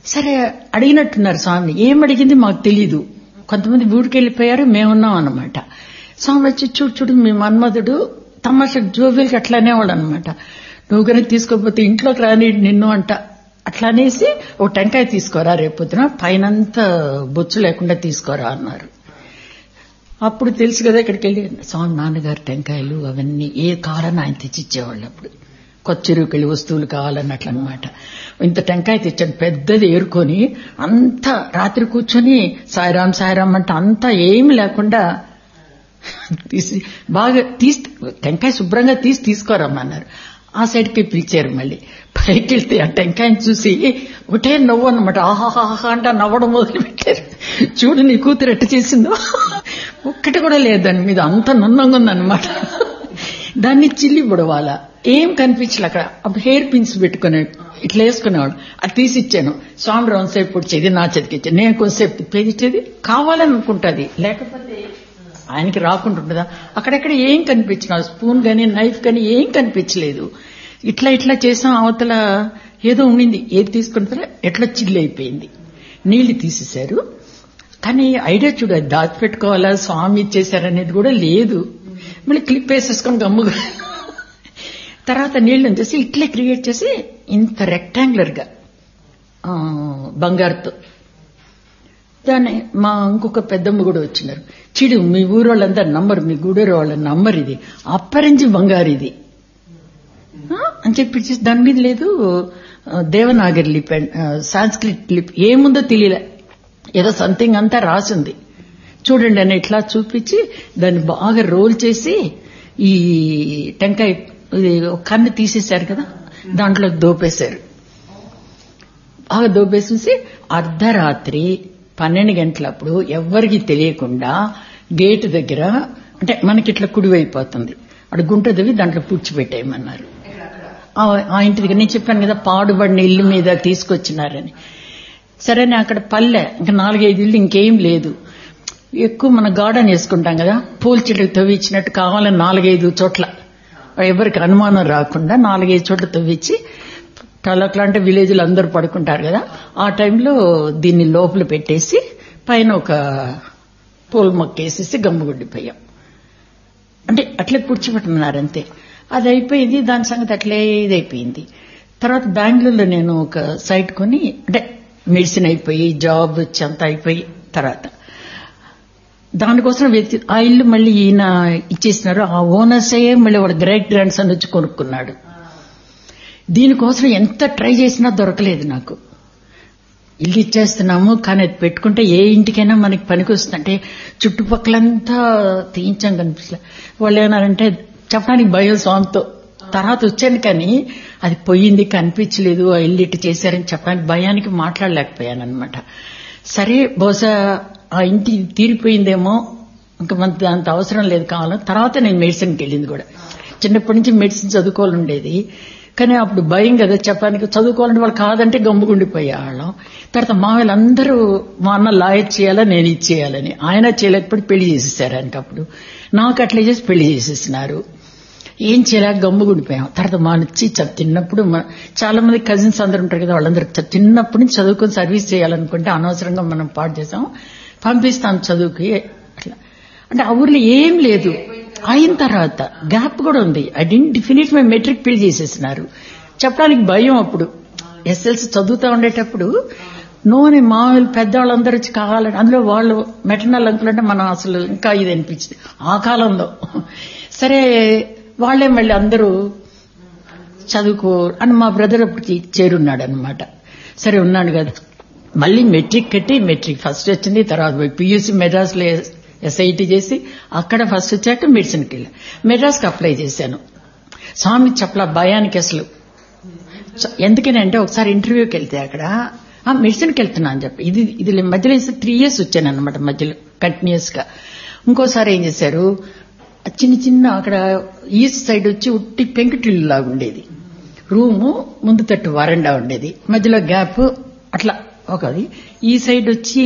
సరే అడిగినట్టున్నారు స్వామిని ఏం అడిగింది మాకు తెలీదు కొంతమంది ఊరికి వెళ్ళిపోయారు మేమున్నాం అన్నమాట స్వామి వచ్చి చూడు చూడు మీ మన్మధుడు తమాషా జోబీలకి అట్లా అనేవాడు అనమాట నువ్వు కనుక తీసుకోకపోతే ఇంట్లోకి రాని నిన్ను అంట అట్లా అనేసి ఓ టెంకాయ తీసుకోరా రేపొద్దున పైనంతా బొచ్చు లేకుండా తీసుకోరా అన్నారు అప్పుడు తెలుసు కదా ఇక్కడికి వెళ్ళి స్వామి నాన్నగారు టెంకాయలు అవన్నీ ఏ కావాలని ఆయన తెచ్చిచ్చేవాళ్ళు అప్పుడు కొత్త చెరువుకెళ్ళి వస్తువులు కావాలన్నట్లు అనమాట ఇంత టెంకాయ తెచ్చాడు పెద్దది ఏరుకొని అంతా రాత్రి కూర్చొని సాయిరాం సాయిరాం అంటే అంతా ఏమి లేకుండా తీసి బాగా తీసి టెంకాయ శుభ్రంగా తీసి తీసుకోరమ్మన్నారు ఆ సైడ్కి పిలిచారు మళ్ళీ పైకి వెళ్తే ఆ టెంకాయని చూసి ఒకటే నవ్వు అనమాట ఆహాహా అంటే నవ్వడం మొదలు పెట్టారు చూడు నీ కూతురు ఎట్ట చేసిందో ఒక్కటి కూడా లేదు దాని మీద అంత నున్నంగా ఉందన్నమాట దాన్ని చిల్లి బుడవాల ఏం కనిపించలే అక్కడ అప్పుడు హెయిర్ పిన్స్ పెట్టుకునే ఇట్లా వేసుకునేవాడు అది తీసి ఇచ్చాను స్వామి రౌండ్సేపు పొడిచేది నా చేతికి ఇచ్చాను నేను కొంతసేపు తిప్పేది కావాలని అనుకుంటుంది లేకపోతే ఆయనకి రాకుంటుంటుందా అక్కడెక్కడ ఏం కనిపించిన స్పూన్ గానీ నైఫ్ గానీ ఏం కనిపించలేదు ఇట్లా ఇట్లా చేసాం అవతల ఏదో ఉండింది ఏది తీసుకుంటారో ఎట్లా చిల్లి అయిపోయింది నీళ్లు తీసేశారు కానీ ఐడియా చూడు అది దాచిపెట్టుకోవాలా స్వామి ఇచ్చేశారనేది కూడా లేదు మళ్ళీ క్లిప్ వేసేసుకొని గమ్ముగా తర్వాత నీళ్లు చేసి ఇట్లే క్రియేట్ చేసి ఇంత రెక్టాంగులర్ గా బంగారుతో దాన్ని మా ఇంకొక పెద్దమ్మ కూడా వచ్చినారు చిడు మీ ఊరు వాళ్ళందరూ నంబరు మీ గూడూరు వాళ్ళ నంబర్ ఇది అప్పరించి బంగారు ఇది అని చెప్పి దాని మీద లేదు దేవనాగరి లిప్ అండ్ సాంస్క్రిట్ లిప్ ఏముందో తెలియలే ఏదో సంథింగ్ అంతా రాసింది చూడండి అని ఇట్లా చూపించి దాన్ని బాగా రోల్ చేసి ఈ టెంకాయ కన్ను తీసేశారు కదా దాంట్లో దోపేశారు బాగా దోపేసేసి అర్ధరాత్రి పన్నెండు గంటలప్పుడు ఎవ్వరికి తెలియకుండా గేటు దగ్గర అంటే మనకి ఇట్లా కుడివైపోతుంది అక్కడ గుంట దివి దాంట్లో పూడ్చిపెట్టేయమన్నారు ఆ ఇంటి దగ్గర నేను చెప్పాను కదా పాడుబడిన ఇల్లు మీద తీసుకొచ్చినారని సరే అక్కడ పల్లె ఇంకా నాలుగైదు ఇల్లు ఇంకేం లేదు ఎక్కువ మన గార్డెన్ వేసుకుంటాం కదా పూల చెట్లు తవ్వించినట్టు కావాలని నాలుగైదు చోట్ల ఎవరికి అనుమానం రాకుండా నాలుగైదు చోట్ల తవ్వించి అంటే విలేజ్లో అందరూ పడుకుంటారు కదా ఆ టైంలో దీన్ని లోపల పెట్టేసి పైన ఒక పూల మొక్క వేసేసి గమ్ముగుడ్డిపోయాం అంటే అట్లే కూర్చోబెట్టున్నారు అంతే అది అయిపోయింది దాని సంగతి అట్లే ఇదైపోయింది తర్వాత బెంగళూరులో నేను ఒక సైట్ కొని అంటే మెడిసిన్ అయిపోయి జాబ్ వచ్చి అంతా అయిపోయి తర్వాత దానికోసం ఆ ఇల్లు మళ్ళీ ఈయన ఇచ్చేసినారు ఆ ఓనర్సే మళ్ళీ వాడు గ్రేట్ గ్రాండ్ సన్ వచ్చి కొనుక్కున్నాడు దీనికోసం ఎంత ట్రై చేసినా దొరకలేదు నాకు ఇల్లు ఇచ్చేస్తున్నాము కానీ అది పెట్టుకుంటే ఏ ఇంటికైనా మనకి పనికి వస్తుందంటే చుట్టుపక్కలంతా తీయించాం కనిపిస్తలే వాళ్ళు ఏమన్నారంటే చెప్పడానికి భయం స్వామితో తర్వాత వచ్చాను కానీ అది పోయింది కనిపించలేదు ఆ ఇల్లు ఇటు చేశారని చెప్పడానికి భయానికి మాట్లాడలేకపోయాను అనమాట సరే బహుశా ఆ ఇంటి తీరిపోయిందేమో ఇంకా మనకి అంత అవసరం లేదు కావాలని తర్వాత నేను మెడిసిన్కి వెళ్ళింది కూడా చిన్నప్పటి నుంచి మెడిసిన్ చదువుకోవాలి ఉండేది కానీ అప్పుడు భయం కదా చెప్పడానికి చదువుకోవాలంటే వాళ్ళు కాదంటే గమ్ముగుండిపోయేవాళ్ళం తర్వాత మా వాళ్ళందరూ మా అన్న లాయర్ చేయాలా నేను ఇచ్చేయాలని ఆయన చేయలేకపోతే పెళ్లి చేసేసారు ఆయనకి అప్పుడు నాకు అట్లా చేసి పెళ్లి చేసేసినారు ఏం చేయలేక గమ్ముగుండిపోయాం తర్వాత మా నుంచి చిన్నప్పుడు చాలా మంది కజిన్స్ అందరు ఉంటారు కదా వాళ్ళందరూ చిన్నప్పటి నుంచి చదువుకొని సర్వీస్ చేయాలనుకుంటే అనవసరంగా మనం పాటు చేసాం పంపిస్తాం చదువుకి అట్లా అంటే ఆ ఊర్లో ఏం లేదు అయిన తర్వాత గ్యాప్ కూడా ఉంది I didn't finish my matric పెళ్లి చేసేసినారు చెప్పడానికి భయం అప్పుడు ఎస్ఎల్సి చదువుతా ఉండేటప్పుడు నూనె మామూలు పెద్దవాళ్ళందరూ వచ్చి కావాలని అందులో వాళ్ళు మెటర్నల్ అంకులు అంటే మనం అసలు ఇంకా ఇది అనిపించింది ఆ కాలంలో సరే వాళ్లే మళ్ళీ అందరూ చదువుకో అని మా బ్రదర్ అప్పుడు చేరున్నాడు అనమాట సరే ఉన్నాడు కదా మళ్ళీ మెట్రిక్ కట్టి మెట్రిక్ ఫస్ట్ వచ్చింది తర్వాత పియూసీ మెడ్రాస్లో ఎస్ఐటి చేసి అక్కడ ఫస్ట్ వచ్చాక మెడిసిన్కి వెళ్ళా మెడ్రాస్కి అప్లై చేశాను స్వామి చెప్పలా భయానికి అసలు ఎందుకనంటే ఒకసారి ఇంటర్వ్యూకి వెళ్తే అక్కడ మెడిసిన్కి వెళ్తున్నా అని చెప్పి ఇది ఇది మధ్యలో త్రీ ఇయర్స్ వచ్చాను అనమాట మధ్యలో కంటిన్యూస్ గా ఇంకోసారి ఏం చేశారు చిన్న చిన్న అక్కడ ఈస్ట్ సైడ్ వచ్చి ఉట్టి పెంకుటిల్లు లాగా ఉండేది రూము ముందు తట్టు వరండా ఉండేది మధ్యలో గ్యాప్ అట్లా ఒకది ఈ సైడ్ వచ్చి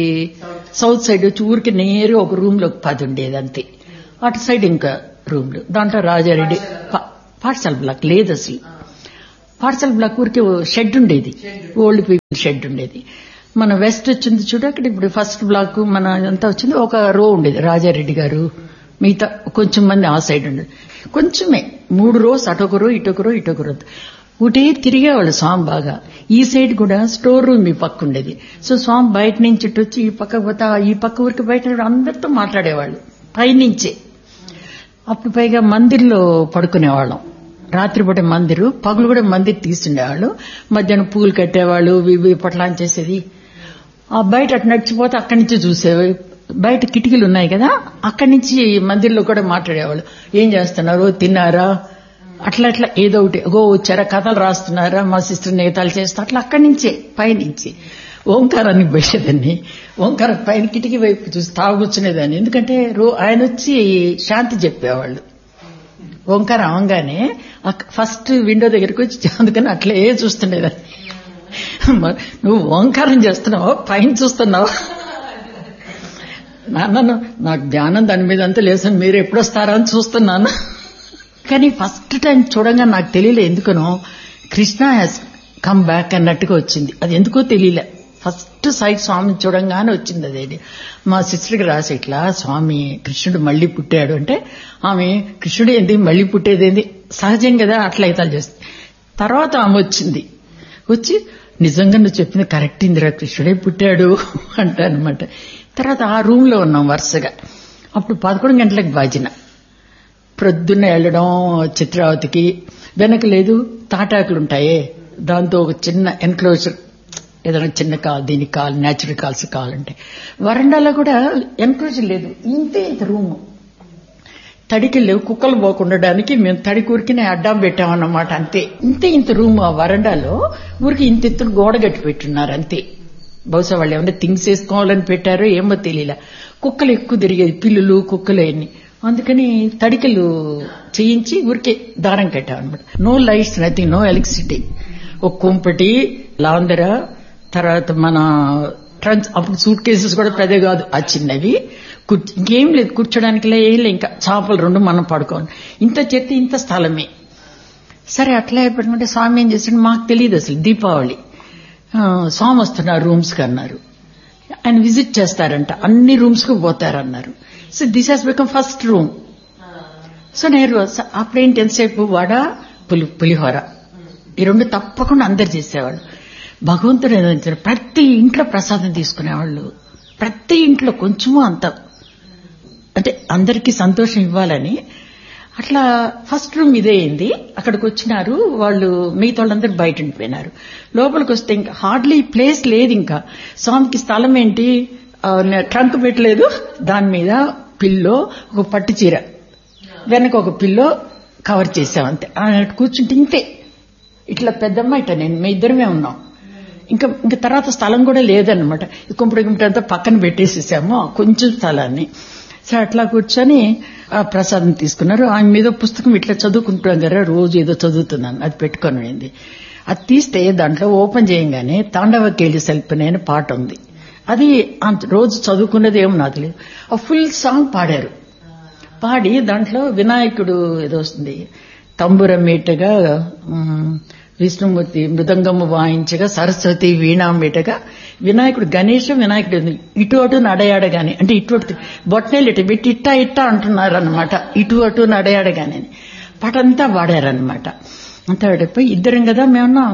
సౌత్ సైడ్ వచ్చి ఊరికి నేరు ఒక రూమ్ లో పది ఉండేది అంతే అటు సైడ్ ఇంకా రూమ్లు దాంట్లో రాజారెడ్డి పాఠశాల బ్లాక్ లేదు అసలు పార్సల్ బ్లాక్ ఊరికే షెడ్ ఉండేది ఓల్డ్ పీపుల్ షెడ్ ఉండేది మన వెస్ట్ వచ్చింది చూడు అక్కడ ఇప్పుడు ఫస్ట్ బ్లాక్ మన అంతా వచ్చింది ఒక రో ఉండేది రాజారెడ్డి గారు మిగతా కొంచెం మంది ఆ సైడ్ ఉండేది కొంచెమే మూడు రోస్ అటొక రో ఇటొక రో ఇటొక రో ఒకటే తిరిగేవాళ్ళు స్వామి బాగా ఈ సైడ్ కూడా స్టోర్ రూమ్ ఈ పక్క ఉండేది సో స్వామి బయట నుంచి ఇటు వచ్చి ఈ పక్క పోతా ఈ పక్క ఊరికి బయట అందరితో మాట్లాడేవాళ్ళు పైనుంచే అప్పుడు పైగా మందిర్లో పడుకునేవాళ్ళం రాత్రిపూట మందిరు పగులు కూడా మందిర్ తీసుండేవాళ్ళు మధ్యాహ్నం పూలు కట్టేవాళ్ళు ఇవి పొట్లాన్ చేసేది ఆ బయట అటు నడిచిపోతే అక్కడి నుంచి చూసేవి బయట కిటికీలు ఉన్నాయి కదా అక్కడి నుంచి మందిర్లో కూడా మాట్లాడేవాళ్ళు ఏం చేస్తున్నారు తిన్నారా అట్లా అట్లా ఏదో ఒకటి ఓ వచ్చారా కథలు రాస్తున్నారా మా సిస్టర్ నేతాలు చేస్తా అట్లా అక్కడి నుంచే పైనుంచి ఓంకారానికి పోయేదాన్ని ఓంకారం పైన కిటికీ వైపు చూసి తాగు కూర్చునేదాన్ని ఎందుకంటే రో ఆయన వచ్చి శాంతి చెప్పేవాళ్ళు ఓంకారం అవంగానే ఫస్ట్ విండో దగ్గరికి వచ్చి అందుకని అట్లే చూస్తుండేదాన్ని మరి నువ్వు ఓంకారం చేస్తున్నావా పైన చూస్తున్నావా నాన్న నాకు ధ్యానం దాని మీద అంతా లేదు మీరు ఎప్పుడొస్తారా అని చూస్తున్నాను కానీ ఫస్ట్ టైం చూడంగా నాకు తెలియలే ఎందుకనో కృష్ణ హ్యాస్ కమ్ బ్యాక్ అన్నట్టుగా వచ్చింది అది ఎందుకో తెలియలే ఫస్ట్ సైట్ స్వామిని చూడంగానే వచ్చింది అదేంటి మా సిస్టర్కి రాసి ఇట్లా స్వామి కృష్ణుడు మళ్ళీ పుట్టాడు అంటే ఆమె కృష్ణుడు ఏంది మళ్ళీ పుట్టేదేంది సహజం కదా అట్లా అయితే చేస్తుంది తర్వాత ఆమె వచ్చింది వచ్చి నిజంగా నువ్వు చెప్పింది కరెక్ట్ ఇందిరా కృష్ణుడే పుట్టాడు అంట అనమాట తర్వాత ఆ రూమ్ లో ఉన్నాం వరుసగా అప్పుడు పదకొండు గంటలకు బాజిన ప్రొద్దున్న వెళ్ళడం చిత్రావతికి వెనక లేదు తాటాకులు ఉంటాయే దాంతో ఒక చిన్న ఎన్క్లోజర్ ఏదైనా చిన్న కాల్ దీనికి కాల్ న్యాచురల్ కాల్స్ కావాలంటే వరండాలో కూడా ఎన్క్లోజర్ లేదు ఇంతే ఇంత రూము తడికి లేవు కుక్కలు పోకుండడానికి మేము తడి కూరికినే అడ్డం పెట్టామన్నమాట అంతే ఇంతే ఇంత రూమ్ ఆ వరండాలో ఊరికి ఇంత ఎత్తున గోడ కట్టి పెట్టున్నారు అంతే బహుశా వాళ్ళు ఏమైనా థింగ్స్ వేసుకోవాలని పెట్టారో ఏమో తెలియలే కుక్కలు ఎక్కువ తిరిగేది పిల్లులు కుక్కలు అన్ని అందుకని తడికలు చేయించి ఊరికే దారం కట్టామన్నమాట no lights nothing no electricity ఒక కుంపటి లాందర తర్వాత మన ట్రంక్స్ అప్పుడు సూట్ కేసెస్ కూడా పెద్ద కాదు ఆ చిన్నవి ఇంకేం లేదు కూర్చోడానికి ఏం లేదు ఇంకా చేపలు రెండు మనం పడుకోండి ఇంత చెత్త ఇంత స్థలమే సరే అట్లా ఎప్పుడంటే స్వామి ఏం చేస్తాడు మాకు తెలియదు అసలు దీపావళి స్వామి వస్తున్నారు రూమ్స్ కి అన్నారు ఆయన విజిట్ చేస్తారంట అన్ని రూమ్స్ కు పోతారన్నారు so this has become first room so నేను అప్పుడేంటి ఎంతసేపు వడ పులి పులిహోర ఈ రెండు తప్పకుండా అందరు చేసేవాళ్ళు భగవంతుడు ఏదంటారు ప్రతి ఇంట్లో ప్రసాదం తీసుకునేవాళ్ళు ప్రతి ఇంట్లో కొంచెము అంత అంటే అందరికీ సంతోషం ఇవ్వాలని అట్లా ఫస్ట్ రూమ్ ఇదే అయింది అక్కడికి వచ్చినారు వాళ్ళు మిగతా వాళ్ళందరూ బయట ఉండిపోయినారు లోపలికి వస్తే ఇంకా హార్డ్లీ ప్లేస్ లేదు ఇంకా స్వామికి స్థలం ఏంటి ట్రంక్ పెట్టలేదు దాని మీద పిల్లో ఒక పట్టు చీర వెనక ఒక పిల్లో కవర్ చేసామంతే అన్నట్టు కూర్చుంటే ఇంతే ఇట్లా పెద్దమ్మ ఇట్లా నేను మీ ఇద్దరమే ఉన్నాం ఇంకా ఇంకా తర్వాత స్థలం కూడా లేదన్నమాట కుంపుడు గుంపుడు అంతా పక్కన పెట్టేసేసాము కొంచెం స్థలాన్ని సో అట్లా కూర్చొని ఆ ప్రసాదం తీసుకున్నారు ఆమె మీద పుస్తకం ఇట్లా చదువుకుంటాం కదా రోజు ఏదో చదువుతున్నాను అది పెట్టుకొని అది తీస్తే దాంట్లో ఓపెన్ చేయంగానే తాండవ కేలి సెల్పనే అని పాట ఉంది అది రోజు చదువుకున్నది ఏమో నాకు లేదు ఆ ఫుల్ సాంగ్ పాడారు పాడి దాంట్లో వినాయకుడు ఏదో వస్తుంది తంబుర మీటగా విష్ణుమూర్తి మృదంగము వాయించగా సరస్వతి వీణా మీటగా వినాయకుడు గణేశం వినాయకుడు ఇటు అటు నడయాడగానే అంటే ఇటు అటు బొట్టనేలు ఇటు పెట్టి ఇట్టా ఇట్టా అంటున్నారు అనమాట ఇటు అటు నడయాడగానే పాటంతా పాడారనమాట అంతా పాడిపోయి ఇద్దరం కదా మేమన్నా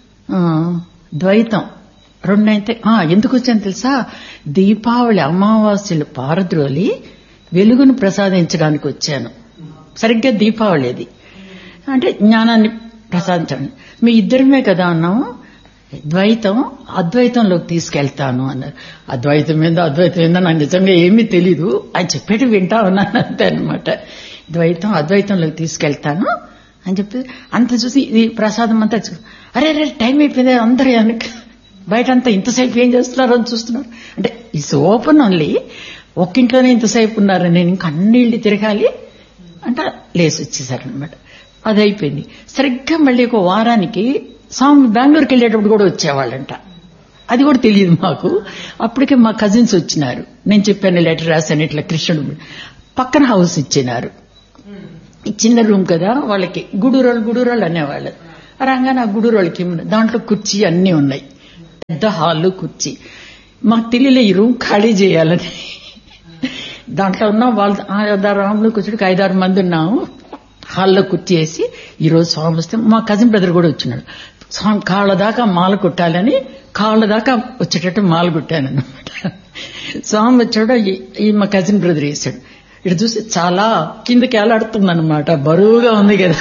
ద్వైతం రెండైతే ఎందుకు వచ్చాను తెలుసా దీపావళి అమావాస్యలు పారద్రోలి వెలుగును ప్రసాదించడానికి వచ్చాను సరిగ్గా దీపావళి అది అంటే జ్ఞానాన్ని ప్రసాదించండి మీ ఇద్దరమే కదా అన్నాము ద్వైతం అద్వైతంలోకి తీసుకెళ్తాను అన్నారు అద్వైతం ఏందో అద్వైతం ఏందో నాకు నిజంగా ఏమీ తెలీదు అని చెప్పేటి వింటా ఉన్నాను అంతే అనమాట ద్వైతం అద్వైతంలోకి తీసుకెళ్తాను అని చెప్పి అంత చూసి ఇది ప్రసాదం అంతా అరే అరే టైం అయిపోయింది అందరూ వెనక బయట అంతా ఇంతసేపు ఏం చేస్తున్నారు అని చూస్తున్నారు అంటే ఇట్స్ ఓపెన్ ఓన్లీ ఒక్కింట్లోనే ఇంతసేపు ఉన్నారు నేను ఇంకా అన్నిళ్ళు తిరగాలి అంటే లేసి వచ్చేసారనమాట అది అయిపోయింది సరిగ్గా మళ్ళీ ఒక వారానికి స్వామి బెంగళూరుకి వెళ్ళేటప్పుడు కూడా వచ్చేవాళ్ళంట అది కూడా తెలియదు మాకు అప్పటికే మా కజిన్స్ వచ్చినారు నేను చెప్పాను లెటర్ రాశాను ఇట్లా కృష్ణుడు పక్కన హౌస్ ఇచ్చినారు చిన్న రూమ్ కదా వాళ్ళకి గుడూరాలు గుడూరాలు అనేవాళ్ళు రాగానే ఆ గుడి వాళ్ళకి దాంట్లో కుర్చీ అన్నీ ఉన్నాయి పెద్ద హాల్ కుర్చీ మాకు తెలియలే ఈ రూమ్ ఖాళీ చేయాలని దాంట్లో ఉన్న వాళ్ళు ఆ రాములు కూర్చోడికి ఐదారు మంది ఉన్నాము హాల్లో కుర్చీ వేసి ఈరోజు స్వామి వస్తే మా కజిన్ బ్రదర్ కూడా వచ్చినాడు స్వామి కాళ్ళ దాకా మాల కుట్టాలని కాళ్ళ దాకా వచ్చేటట్టు మాల కుట్టాను అనమాట స్వామి వచ్చాడు ఈ- ఈ మా కజిన్ బ్రదర్ వేసాడు ఇటు చూసి చాలా కిందకి ఏలాడుతుంది అనమాట బరువుగా ఉంది కదా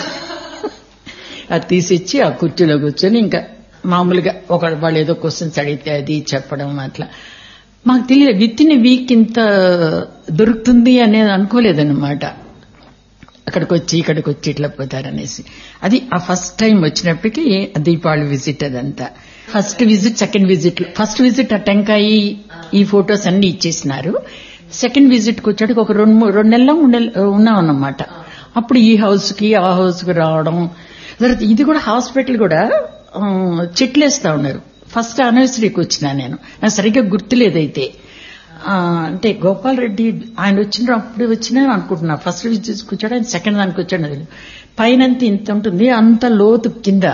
అది తీసిచ్చి ఆ కుర్చీలో కూర్చొని ఇంకా మామూలుగా ఒక వాళ్ళు ఏదో క్వశ్చన్స్ అడిగితే అది చెప్పడం అట్లా మాకు తెలియదు విత్ ఇన్ వీక్ ఇంత దొరుకుతుంది అనేది అనుకోలేదన్నమాట అక్కడికి వచ్చి ఇక్కడికి వచ్చి ఇట్లా పోతారనేసి అది ఆ ఫస్ట్ టైం వచ్చినప్పటికీ దీపావళి విజిట్ అదంతా first visit second visit first visit ఆ టెంకాయి ఈ ఫొటోస్ అన్ని ఇచ్చేసినారు సెకండ్ విజిట్ కి వచ్చాడు ఒక రెండు మూడు రెండు నెలలు మూడు నెలలు ఉన్నాం అన్నమాట అప్పుడు ఈ హౌస్ కి ఆ హౌస్ కి రావడం తర్వాత ఇది కూడా హాస్పిటల్ కూడా ఆ, చెట్లు వేస్తా ఉన్నారు ఫస్ట్ అనవసరీకి వచ్చినా నేను నాకు సరిగ్గా గుర్తులేదైతే ఆ, అంటే గోపాల్ రెడ్డి ఆయన వచ్చిన అప్పుడు వచ్చినా అనుకుంటున్నా ఫస్ట్ విజిట్ కూర్చోడు ఆయన సెకండ్ దానికి వచ్చాడు అది పైన ఇంత ఉంటుంది అంత లోతు కింద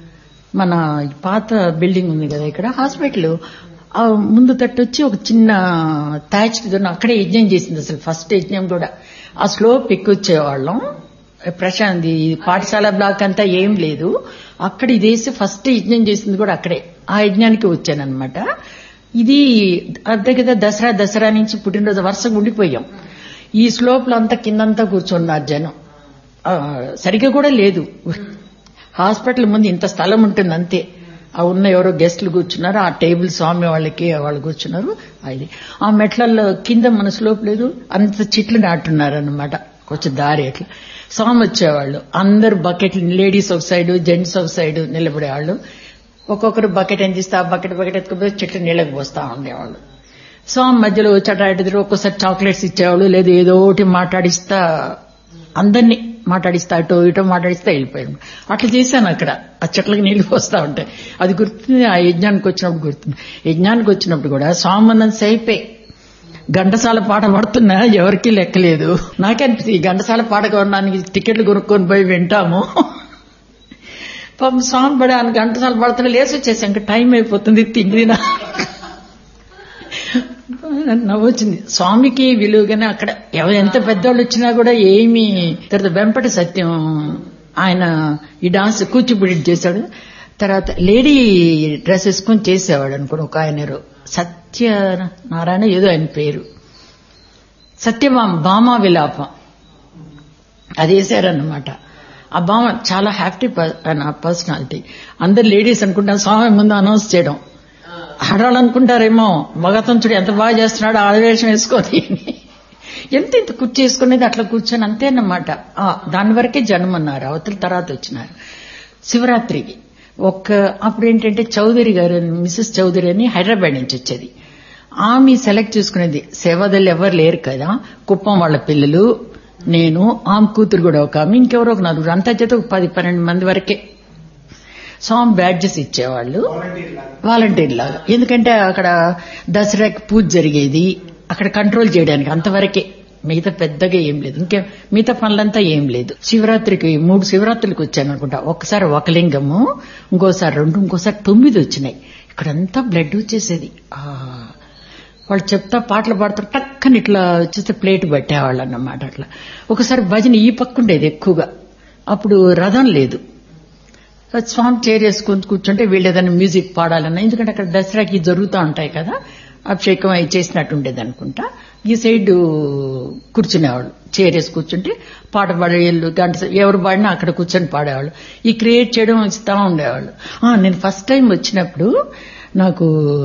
మన ఈ పాత బిల్డింగ్ ఉంది కదా ఇక్కడ హాస్పిటల్ ఆ ముందు తట్టు వచ్చి ఒక చిన్న తాచ్డ్ అక్కడే యజ్ఞం చేసింది అసలు ఫస్ట్ యజ్ఞం కూడా ఆ స్లోప్ ఎక్కొచ్చేవాళ్ళం ప్రశాంత్ ఈ పాఠశాల బ్లాక్ అంతా ఏం లేదు అక్కడ ఇదేసి ఫస్ట్ యజ్ఞం చేసింది కూడా అక్కడే ఆ యజ్ఞానికి వచ్చానన్నమాట ఇది అదే కదా దసరా దసరా నుంచి పుట్టినరోజు వరుసగా ఉండిపోయాం ఈ స్లోప్ లో అంతా కిందంతా కూర్చున్నారు జనం ఆ, సరిగ్గా కూడా లేదు హాస్పిటల్ ముందు ఇంత స్థలం ఉంటుంది అంతే ఆ ఉన్న ఎవరో గెస్టులు కూర్చున్నారు ఆ టేబుల్ స్వామి వాళ్ళకి వాళ్ళు కూర్చున్నారు అది ఆ మెట్లల్లో కింద మన స్లోప్ లేదు అంత చెట్లు నాటున్నారు అనమాట కొంచెం దారి అట్లా స్వామి వచ్చేవాళ్ళు అందరు బకెట్లు లేడీస్ ఒక సైడ్ జెంట్స్ ఒక సైడ్ నిలబడేవాళ్ళు ఒక్కొక్కరు బకెట్ ఎంత ఇస్తే ఆ బకెట్ బకెట్ ఎత్తుకుపోయి చెట్లు నీళ్ళకి పోస్తా ఉండేవాళ్ళు స్వామి మధ్యలో వచ్చాట అటు ఒక్కోసారి చాక్లెట్స్ ఇచ్చేవాళ్ళు లేదా ఏదో ఒకటి మాట్లాడిస్తా అందరినీ మాట్లాడిస్తా అటో ఇటో మాట్లాడిస్తా వెళ్ళిపోయాడు అట్లా చేశాను అక్కడ ఆ చెట్లకి నీళ్లు పోస్తా ఉంటాయి అది గుర్తుంది ఆ యజ్ఞానికి వచ్చినప్పుడు గుర్తుంది యజ్ఞానికి వచ్చినప్పుడు కూడా స్వామన్నం సేపే ఘంటసాల పాట పడుతున్నా ఎవరికీ లెక్కలేదు నాకే అనిపిస్తుంది ఈ ఘంటసాల పాట కొనడానికి టికెట్లు కొనుక్కొని పోయి వింటాము పాపం స్వామి పడే ఆయన ఘంటసాల పాడుతున్నా లేసి వచ్చేసి ఇంకా టైం అయిపోతుంది తిండినా నవ్వొచ్చింది స్వామికి విలువగానే అక్కడ ఎవరు ఎంత పెద్దవాళ్ళు వచ్చినా కూడా ఏమి తర్వాత వెంపటి సత్యం ఆయన ఈ డాన్స్ కూచిపూడి చేశాడు తర్వాత లేడీ డ్రెస్ వేసుకొని చేసేవాడు అనుకోండి ఒక ఆయన ఎవరో. సత్య నారాయణ ఏదో ఆయన పేరు సత్యభామ భామా విలాపం అది వేశారన్నమాట ఆ భామ చాలా హ్యాపీ పర్సనాలిటీ అందరు లేడీస్ అనుకుంటా స్వామి ముందు అనౌన్స్ చేయడం ఆడాలనుకుంటారేమో మగతంతుడు ఎంత బాగా చేస్తున్నాడో ఆడవేషం వేసుకొని ఎంత ఇంత కుర్చీ వేసుకునేది అట్లా కూర్చొని అంతేనమాట ఆ, దాని వరకే జనం అన్నారు అవతల తర్వాత వచ్చినారు శివరాత్రికి ఒక్క అప్పుడు ఏంటంటే చౌదరి గారు మిసెస్ చౌదరి అని హైదరాబాద్ నుంచి వచ్చేది ఆమె సెలెక్ట్ చేసుకునేది సేవాదళ్ళు ఎవరు లేరు కదా కుప్పం వాళ్ళ పిల్లలు నేను ఆమె కూతురు కూడా ఒక ఆమె ఇంకెవరో ఒక నలుగురు అంతా చేత ఒక పది పన్నెండు మంది వరకే స్వామి బ్యాడ్జెస్ ఇచ్చేవాళ్ళు వాలంటీర్ లాగా ఎందుకంటే అక్కడ దసరాకి పూజ జరిగేది అక్కడ కంట్రోల్ చేయడానికి అంతవరకే మిగతా పెద్దగా ఏం లేదు ఇంకే మిగతా పనులంతా ఏం లేదు శివరాత్రికి మూడు శివరాత్రులకు వచ్చాను అనుకుంటా ఒకసారి ఒక లింగము ఇంకోసారి రెండు ఇంకోసారి తొమ్మిది వచ్చినాయి ఇక్కడంతా బ్లడ్ వచ్చేసేది ఆ వాళ్ళు చెప్తా పాటలు పాడుతూ టక్కని ఇట్లా వచ్చేస్తే ప్లేట్ పెట్టేవాళ్ళు అన్నమాట అట్లా ఒకసారి భజన ఈ పక్క ఉండేది ఎక్కువగా అప్పుడు రథం లేదు స్వామి చైర్ వేసుకొని కూర్చుంటే వీళ్ళు ఏదైనా మ్యూజిక్ పాడాలన్నా ఎందుకంటే అక్కడ దసరాకి జరుగుతూ ఉంటాయి కదా అభిషేకం అవి చేసినట్టు ఉండేది అనుకుంటా ఈ సైడ్ కూర్చునేవాళ్ళు చైర్ వేసి కూర్చుంటే పాట పాడేళ్ళు గంట సేపు ఎవరు పాడినా అక్కడ కూర్చొని పాడేవాళ్ళు ఈ క్రియేట్ చేయడం ఇస్తా ఉండేవాళ్ళు ఆ, నేను ఫస్ట్ టైం వచ్చినప్పుడు నాకు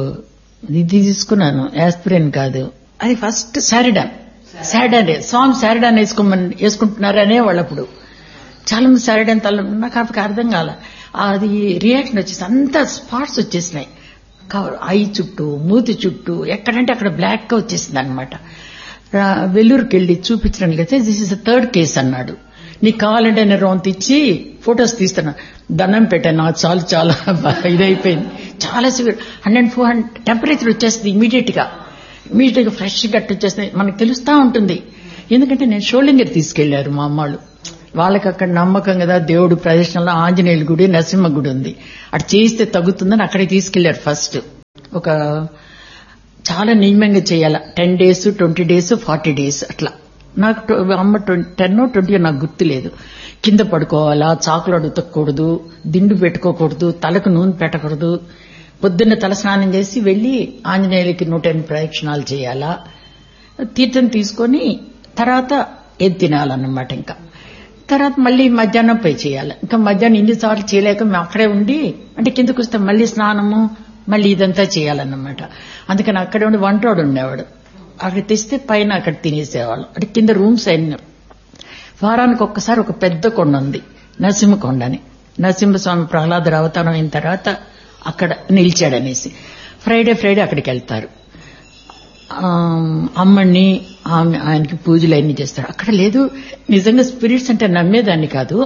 ఇది తీసుకున్నాను యాస్పిరిన్ కాదు అది first Saridon Saridon song Saridon వేసుకోమని వేసుకుంటున్నారు అనేవాళ్ళు అప్పుడు చాలా మంది సారిడాన్ తల నాకు అప్పటికి అర్థం కాల అది రియాక్షన్ వచ్చేసి అంత స్పాట్స్ వచ్చేసినాయి కవర్ ఐ చుట్టూ మూతి చుట్టూ ఎక్కడంటే అక్కడ బ్లాక్ గా వచ్చేసింది అనమాట వెల్లూరుకి వెళ్ళి చూపించడానికి అయితే దిస్ ఇస్ థర్డ్ కేసు అన్నాడు నీకు కావాలంటే నేను రౌండ్ ఇచ్చి ఫొటోస్ తీస్తున్నా దండం పెట్టాను నాకు చాలు చాలా బాగా ఇదైపోయింది చాలా severe hundred four hundred temperature వచ్చేస్తుంది ఇమీడియట్ గా ఇమీడియట్ గా ఫ్రెష్ గట్టు వచ్చేస్తుంది మనకు తెలుస్తా ఉంటుంది ఎందుకంటే నేను షోలింగర్ తీసుకెళ్లారు మా అమ్మాళ్ళు వాళ్ళకి అక్కడ నమ్మకం కదా దేవుడు ప్రదర్శనలో ఆంజనేయుల గుడి నరసింహ గుడి ఉంది అటు చేయిస్తే తగ్గుతుందని అక్కడికి తీసుకెళ్లారు ఫస్ట్ ఒక చాలా నియమంగా చేయాల ten days twenty days forty days అట్లా నాకు ట- అమ్మ టెన్ ట్వంటీ నాకు గుర్తులేదు కింద పడుకోవాలా చాకులు ఉతకూడదు దిండు పెట్టుకోకూడదు తలకు నూనె పెట్టకూడదు పొద్దున్న తల స్నానం చేసి వెళ్లి ఆంజనేయులకి నూట ఎనిమిది ప్రదక్షిణాలు చేయాలా తీర్థం తీసుకొని తర్వాత ఏది తినాలన్నమాట ఇంకా తర్వాత మళ్ళీ మధ్యాహ్నం పై చేయాలి ఇంకా మధ్యాహ్నం ఇన్నిసార్లు చేయలేక మేము అక్కడే ఉండి అంటే కిందకు వస్తే మళ్ళీ స్నానము మళ్ళీ ఇదంతా చేయాలన్నమాట అందుకని అక్కడే ఉండి వంటోడు ఉండేవాడు అక్కడ తెస్తే పైన అక్కడ తినేసేవాళ్ళం అంటే కింద రూమ్స్ అయిన వారానికి ఒక్కసారి ఒక పెద్ద కొండ ఉంది నరసింహకొండ అని నరసింహస్వామి ప్రహ్లాద అవతారం అయిన తర్వాత అక్కడ నిలిచాడనేసి ఫ్రైడే ఫ్రైడే అక్కడికి వెళ్తారు ఆ, అమ్మని ఆమె ఆయనకి పూజలు అన్ని చేస్తారు అక్కడ లేదు నిజంగా స్పిరిట్స్ అంటే నమ్మేదాన్ని కాదు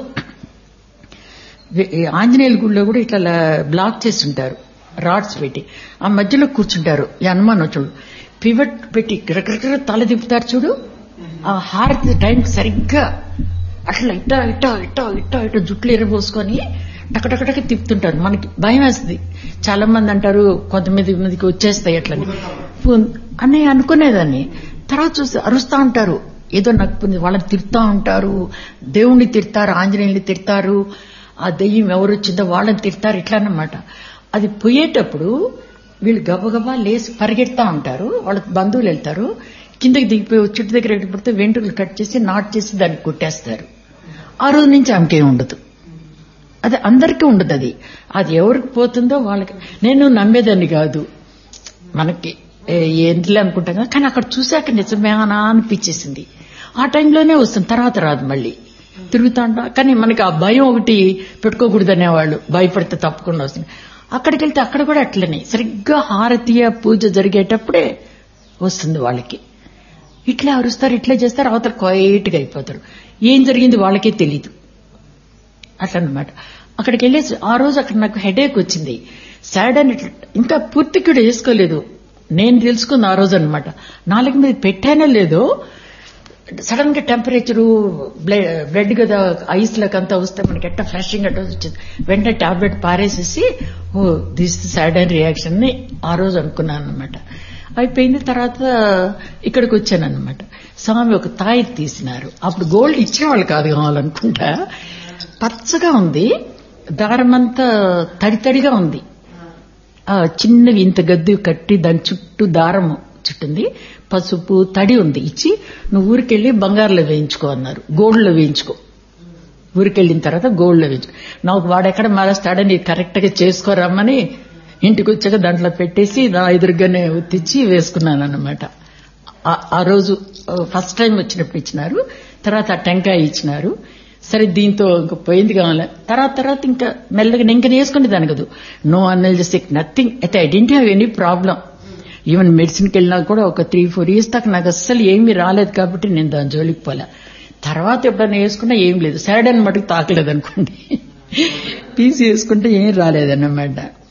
వే- ఈ ఆంజనేయుల గుడిలో కూడా ఇట్లా లా- బ్లాక్ చేసి ఉంటారు రాడ్స్ పెట్టి ఆ మధ్యలో కూర్చుంటారు ఈ హనుమాన్ వచ్చుడు పివట్ పెట్టి గిరగిరగిర తల తిప్పుతారు చూడు ఆ హారతి టైంకి సరిగ్గా అట్లా ఇట్ట ఇట్ట ఇట్ట ఇట్ట ఇట్ట జుట్లు ఎరబోసుకొని టకటకటక తిప్పుతుంటారు మనకి భయం వేస్తుంది చాలా మంది అంటారు కొంతమంది మందికి వచ్చేస్తాయి అట్లని అని అనుకునేదాన్ని తర్వాత చూసి అరుస్తా ఉంటారు ఏదో నక్కుంది వాళ్ళని తిడతా ఉంటారు దేవుణ్ణి తిడతారు ఆంజనేయుల్ని తిడతారు ఆ దెయ్యం ఎవరు వచ్చిందో వాళ్ళని తిడతారు ఇట్లా అన్నమాట అది పోయేటప్పుడు వీళ్ళు గబగబా లేచి పరిగెడతా ఉంటారు వాళ్ళ బంధువులు వెళ్తారు కిందకి దిగిపోయి చెట్టు దగ్గర పడితే వెంట్రుకలు కట్ చేసి నాట్ చేసి దాన్ని కొట్టేస్తారు ఆ రోజు నుంచి ఆమెకేం ఉండదు అది అందరికీ ఉండదు అది అది ఎవరికి పోతుందో వాళ్ళకి నేను నమ్మేదాన్ని కాదు మనకి ఏ, ఏంటిలే అనుకుంటాం కదా కానీ అక్కడ చూశాక నిజమేనా అనిపించేసింది ఆ టైంలోనే వస్తుంది తర్వాత రాదు మళ్ళీ తిరుగుతా ఉంటా కానీ మనకి ఆ భయం ఒకటి పెట్టుకోకూడదు అనేవాళ్ళు భయపడితే తప్పకుండా వస్తుంది అక్కడికి వెళ్తే అక్కడ కూడా అట్లనే సరిగ్గా హారతీయ పూజ జరిగేటప్పుడే వస్తుంది వాళ్ళకి ఇట్లా అరుస్తారు ఇట్లా చేస్తారు అవతల క్వైట్గా అయిపోతారు ఏం జరిగింది వాళ్ళకే తెలీదు అట్లనమాట అక్కడికి వెళ్ళేసి ఆ రోజు అక్కడ నాకు హెడేక్ వచ్చింది సాడ్ అని ఇట్లా- ఇంకా పూర్తి కూడా వేసుకోలేదు నేను తెలుసుకుంది ఆ రోజు అనమాట నాలుగు మీద పెట్టానో లేదో సడన్ గా టెంపరేచరు బ్లడ్ కదా ఐస్ అంతా వస్తే మనకి ఎట్ట ఫ్లషింగ్ అట్ట వచ్చింది వెంటనే టాబ్లెట్ పారేసేసి oh this sad and reaction ని ఆ రోజు అనుకున్నాను అనమాట అయిపోయింది తర్వాత ఇక్కడికి వచ్చాను అనమాట స్వామి ఒక తాయి తీసినారు అప్పుడు గోల్డ్ ఇచ్చిన వాళ్ళు కాదు కావాలనుకుంటా పచ్చగా ఉంది దారమంతా తడి తడిగా ఉంది ఆ చిన్నవి ఇంత గద్ది కట్టి దాని చుట్టూ దారము చుట్టుంది పసుపు తడి ఉంది ఇచ్చి నువ్వు ఊరికెళ్ళి బంగారులో వేయించుకో అన్నారు గోల్డ్లో వేయించుకో ఊరికెళ్ళిన తర్వాత గోల్డ్లో వేయించుకో నాకు వాడెక్కడ మారేస్తాడని కరెక్ట్ గా చేసుకోరమ్మని ఇంటికి వచ్చాక దాంట్లో పెట్టేసి నా ఎదురుగానే తెచ్చి వేసుకున్నాను అనమాట ఆ రోజు ఫస్ట్ టైం వచ్చినప్పుడు ఇచ్చినారు తర్వాత ఆ టెంకాయ ఇచ్చినారు సరే దీంతో ఇంకా పోయింది కావాలి తర్వాత తర్వాత ఇంకా మెల్లగా నేను ఇంకా నేర్చుకునే దాని కదా నో అనల్జెసిక్ నథింగ్ అయితే I didn't have any problem even మెడిసిన్కి వెళ్ళినా కూడా ఒక త్రీ ఫోర్ ఇయర్స్ దాకా నాకు అస్సలు ఏమీ రాలేదు కాబట్టి నేను దాని జోలికి పోలే తర్వాత ఎప్పుడైనా వేసుకున్నా ఏం లేదు సాడ్ అని మటుకు తాకలేదు అనుకోండి పీసీ వేసుకుంటే ఏం రాలేదన్నమాట